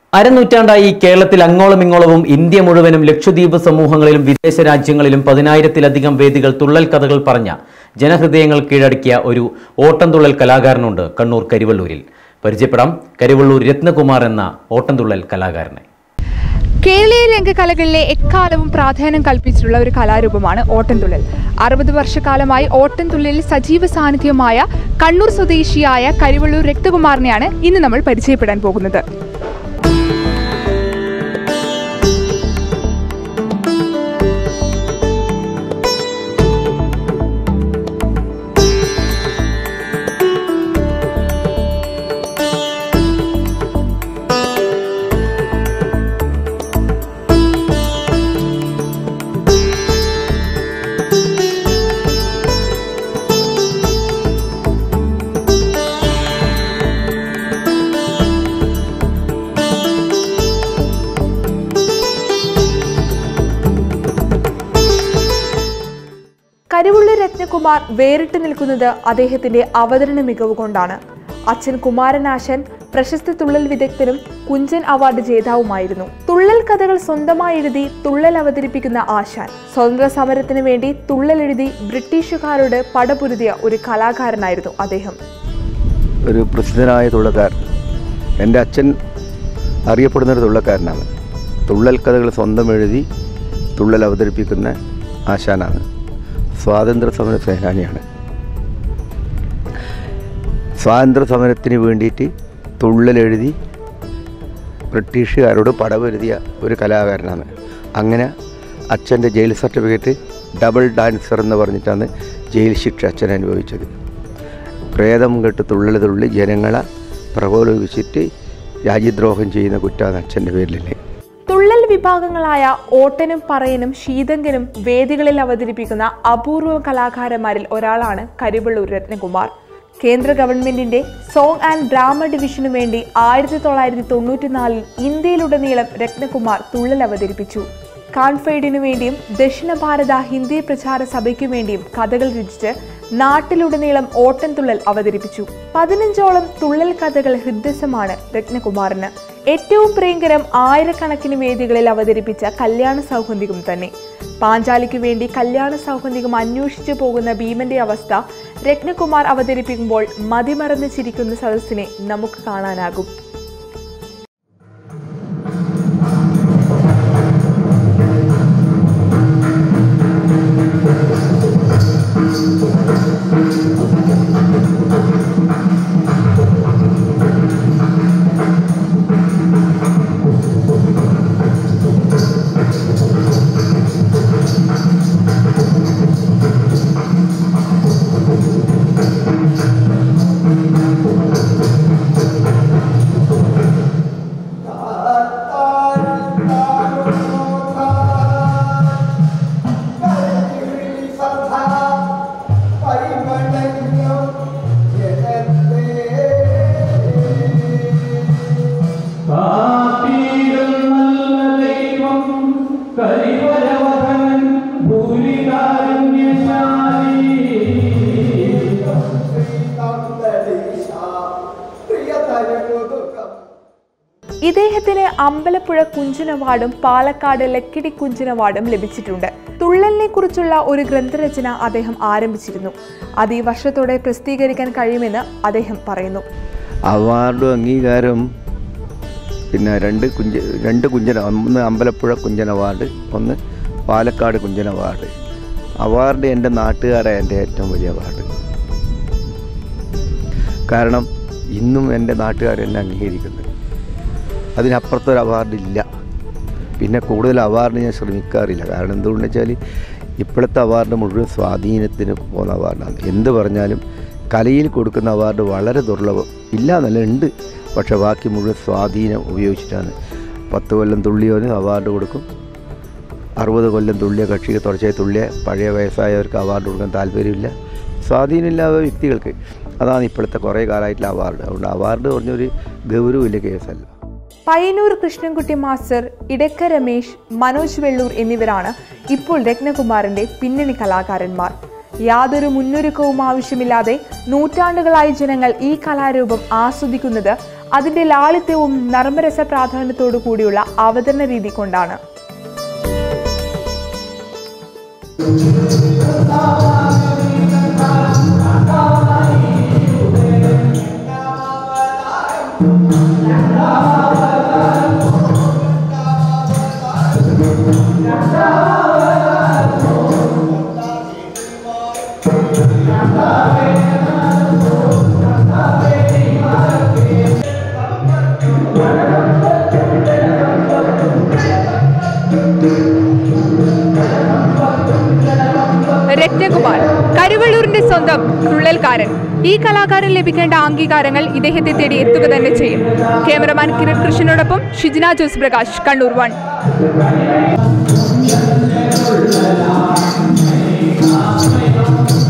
അരനൂറ്റാണ്ടായി കേരളത്തിൽ അങ്ങോളം ഇങ്ങോളവും ഇന്ത്യ മുഴുവനും ലക്ഷദ്വീപ് സമൂഹങ്ങളിലും വിദേശ രാജ്യങ്ങളിലും പതിനായിരത്തിലധികം വേദികൾ തുള്ളൽ കഥകൾ പറഞ്ഞ ജനഹൃദയങ്ങൾ കീഴടക്കിയ ഒരു ഓട്ടംതുള്ളൽ കലാകാരനുണ്ട് കണ്ണൂർ കരിവള്ളൂരിൽ പരിചയപ്പെടാം കരിവള്ളൂർ രത്നകുമാർ എന്ന ഓട്ടംതുള്ളൽ കലാകാരനെ കേരളീയ രംഗകലകളിലെ എക്കാലവും പ്രാധാന്യം കൽപ്പിച്ചിട്ടുള്ള ഒരു കലാരൂപമാണ് ഓട്ടൻതുള്ളൽ അറുപത് വർഷക്കാലമായി ഓട്ടൻതുള്ളലിൽ സജീവ സാന്നിധ്യമായ കണ്ണൂർ സ്വദേശിയായ കരിവള്ളൂർ രക്തകുമാറിനെയാണ് ഇന്ന് നമ്മൾ പരിചയപ്പെടാൻ പോകുന്നത് കരിവുള്ളി രത്നകുമാർ വേറിട്ട് നിൽക്കുന്നത് അദ്ദേഹത്തിന്റെ അവതരണ മികവ് കൊണ്ടാണ് അച്ഛൻ കുമാരനാശൻ പ്രശസ്ത തുള്ളൽ വിദഗ്ധനും കുഞ്ചൻ അവാർഡ് ജേതാവുമായിരുന്നു തുള്ളൽ കഥകൾ സ്വന്തമായി എഴുതി തുള്ളൽ അവതരിപ്പിക്കുന്ന ആശാൻ സ്വതന്ത്ര സമരത്തിന് വേണ്ടി തുള്ളൽ എഴുതി ബ്രിട്ടീഷുകാരോട് പടപുരുതിയ ഒരു കലാകാരനായിരുന്നു അദ്ദേഹം ഒരു പ്രസിദ്ധനായ തുള്ളക്കാരൻ എൻ്റെ അച്ഛൻ അറിയപ്പെടുന്ന ഒരു തുള്ളക്കാരനാണ് തുള്ളൽ കഥകൾ സ്വന്തം എഴുതി തുള്ളൽ അവതരിപ്പിക്കുന്ന ആശാനാണ് സ്വാതന്ത്ര്യ സമര സേനാനിയാണ് സ്വാതന്ത്ര്യ സമരത്തിന് വേണ്ടിയിട്ട് തുള്ളൽ എഴുതി ബ്രിട്ടീഷുകാരോട് പടവരുതിയ ഒരു കലാകാരനാണ് അങ്ങനെ അച്ഛൻ്റെ ജയിൽ സർട്ടിഫിക്കറ്റ് ഡബിൾ ഡാൻസർ എന്ന് പറഞ്ഞിട്ടാണ് ജയിൽ ശിക്ഷ അച്ഛൻ അനുഭവിച്ചത് പ്രേതം കെട്ട് തുള്ളൽ തുള്ളി ജനങ്ങളെ പ്രകോപിപ്പിച്ചിട്ട് രാജ്യദ്രോഹം ചെയ്യുന്ന കുറ്റമാണ് അച്ഛൻ്റെ പേരിലല്ലേ തുള്ളൽ വിഭാഗങ്ങളായ ഓട്ടനും പറയനും ശീതങ്കനും വേദികളിൽ അവതരിപ്പിക്കുന്ന അപൂർവ കലാകാരന്മാരിൽ ഒരാളാണ് കരിവള്ളൂർ രത്നകുമാർ കേന്ദ്ര ഗവൺമെന്റിന്റെ സോങ് ആൻഡ് ഡ്രാമ ഡിവിഷനു വേണ്ടി ആയിരത്തി തൊള്ളായിരത്തി തൊണ്ണൂറ്റിനാലിൽ ഇന്ത്യയിലുടനീളം രത്നകുമാർ തുള്ളൽ അവതരിപ്പിച്ചു കാൺഫൈഡിനു വേണ്ടിയും ദക്ഷിണ ഭാരത ഹിന്ദി പ്രചാര സഭയ്ക്കു വേണ്ടിയും കഥകൾ രചിച്ച് നാട്ടിലുടനീളം ഓട്ടൻതുള്ളൽ അവതരിപ്പിച്ചു പതിനഞ്ചോളം തുള്ളൽ കഥകൾ ഹൃദയസമാണ് രത്നകുമാറിന് ഏറ്റവും പ്രിയങ്കരം ആയിരക്കണക്കിന് വേദികളിൽ അവതരിപ്പിച്ച കല്യാണ സൗഗന്ധികം തന്നെ പാഞ്ചാലിക്ക് വേണ്ടി കല്യാണ സൗഗന്ധികം അന്വേഷിച്ചു പോകുന്ന ഭീമന്റെ അവസ്ഥ രത്നകുമാർ അവതരിപ്പിക്കുമ്പോൾ മതിമറന്ന് ചിരിക്കുന്ന സദസ്സിനെ നമുക്ക് കാണാനാകും കാത്തീരം നല്ല ദൈവം കരിവരവധനൻ ഭൂരികാരുണ്യശാലി ഇദ്ദേഹത്തിന് അമ്പലപ്പുഴ കുഞ്ചൻ അവാർഡും പാലക്കാട് ലക്കിടി കുഞ്ചൻ അവാർഡും ലഭിച്ചിട്ടുണ്ട് തുള്ളലിനെ കുറിച്ചുള്ള ഒരു ഗ്രന്ഥരചന അദ്ദേഹം ആരംഭിച്ചിരുന്നു അത് ഈ വർഷത്തോടെ പ്രസിദ്ധീകരിക്കാൻ കഴിയുമെന്ന് അദ്ദേഹം പറയുന്നു അവാർഡും അംഗീകാരം പിന്നെ രണ്ട് കുഞ്ച രണ്ട് കുഞ്ചന ഒന്ന് അമ്പലപ്പുഴ കുഞ്ചൻ അവാർഡ് ഒന്ന് പാലക്കാട് കുഞ്ചൻ അവാർഡ് അവാർഡ് എൻ്റെ നാട്ടുകാരെ എൻ്റെ ഏറ്റവും വലിയ അവാർഡ് കാരണം ഇന്നും എൻ്റെ നാട്ടുകാർ എന്നെ അംഗീകരിക്കുന്നത് അതിനപ്പുറത്തൊരു അവാർഡില്ല പിന്നെ കൂടുതൽ അവാർഡ് ഞാൻ ശ്രമിക്കാറില്ല കാരണം എന്തുകൊണ്ടെന്ന് വെച്ചാൽ ഇപ്പോഴത്തെ അവാർഡ് മുഴുവൻ സ്വാധീനത്തിന് പോകുന്ന അവാർഡാണ് എന്ത് പറഞ്ഞാലും കലയിൽ കൊടുക്കുന്ന അവാർഡ് വളരെ ദുർലഭം ഇല്ല എന്നല്ല ഉണ്ട് പക്ഷെ ബാക്കി മുഴുവൻ സ്വാധീനം ഉപയോഗിച്ചിട്ടാണ് പത്ത് കൊല്ലം തുള്ളിയോന് അവാർഡ് കൊടുക്കും അറുപത് കൊല്ലം തുള്ളിയ കക്ഷിക്ക് തുടർച്ചയായി തുള്ളിയ പഴയ വയസ്സായവർക്ക് അവാർഡ് കൊടുക്കാൻ താല്പര്യമില്ല സ്വാധീനമില്ലാത്ത വ്യക്തികൾക്ക് അതാണ് ഇപ്പോഴത്തെ കുറേ കാലമായിട്ടുള്ള അവാർഡ് അതുകൊണ്ട് അവാർഡ് പറഞ്ഞൊരു ഗൗരവമില്ല കേസല്ല പയ്യന്നൂർ കൃഷ്ണൻകുട്ടി മാസ്റ്റർ ഇടക്ക രമേശ് മനോജ് വെള്ളൂർ എന്നിവരാണ് ഇപ്പോൾ രത്നകുമാറിന്റെ പിന്നണി കലാകാരന്മാർ യാതൊരു മുന്നൊരുക്കവും ആവശ്യമില്ലാതെ നൂറ്റാണ്ടുകളായി ജനങ്ങൾ ഈ കലാരൂപം ആസ്വദിക്കുന്നത് അതിന്റെ ലാളിത്യവും നർമ്മരസ പ്രാധാന്യത്തോടു കൂടിയുള്ള അവതരണ രീതി കൊണ്ടാണ് രത്നകുമാർ കരുവള്ളൂരിന്റെ സ്വന്തം തുള്ളൽക്കാരൻ ഈ കലാകാരൻ ലഭിക്കേണ്ട അംഗീകാരങ്ങൾ ഇദ്ദേഹത്തെ തേടി എത്തുക തന്നെ ചെയ്യും ക്യാമറമാൻ കിരൺ കൃഷ്ണനോടൊപ്പം ഷിജിന ജോസ് പ്രകാശ് കണ്ണൂർ വൺ ും